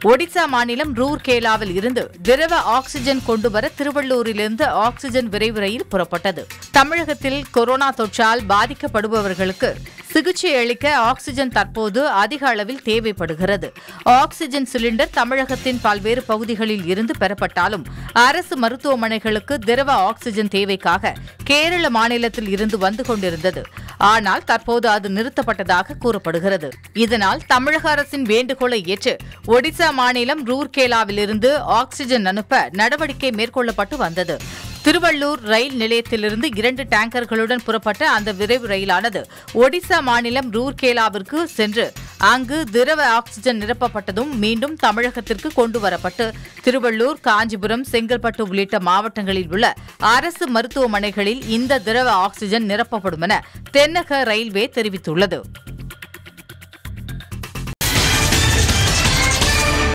ஒடிசா மாநிலம் ரூர்கேலாவில் இருந்து திரவ ஆக்ஸிஜன் கொண்டுவர திருவள்ளூரிலிருந்து ஆக்ஸிஜன் விரைவு ரயில் புறப்பட்டது தமிழகத்தில் கொரோனா தொற்றால் பாதிக்கப்படுபவர்களுக்கு சிகிச்சை அளிக்க ஆக்ஸிஜன் தற்போது அதிக அளவில் தேவைப்படுகிறது ஆக்ஸிஜன் சிலிண்டர் தமிழகத்தின் பல்வேறு பகுதிகளில் இருந்து பெறப்பட்டாலும் அரசு மருத்துவமனைகளுக்கு திரவ ஆக்ஸிஜன் தேவைக்காக கேரள மாநிலத்தில் இருந்து வந்து கொண்டிருந்தது ஆனால் தற்போது அது நிறுத்தப்பட்டதாக கூறப்படுகிறது இதனால் தமிழக அரசின் வேண்டுகோளை ஏற்று ஒடிசா மாநிலம் ரூர்கேலாவிலிருந்து ஆக்ஸிஜன் அனுப்ப நடவடிக்கை மேற்கொள்ளப்பட்டு வந்தது திருவள்ளூர் ரயில் நிலையத்திலிருந்து இரண்டு டேங்கர்களுடன் புறப்பட்ட அந்த விரைவு ரயிலானது ஒடிசா மாநிலம் ரூர்கேலாவிற்கு சென்று அங்கு திரவ ஆக்ஸிஜன் நிரப்பப்பட்டதும் மீண்டும் தமிழகத்திற்கு கொண்டு வரப்பட்டு திருவள்ளூர் காஞ்சிபுரம் செங்கல்பட்டு உள்ளிட்ட மாவட்டங்களில் உள்ள அரசு மருத்துவமனைகளில் இந்த திரவ ஆக்ஸிஜன் நிரப்பப்படும் என தென்னக ரயில்வே தெரிவித்துள்ளது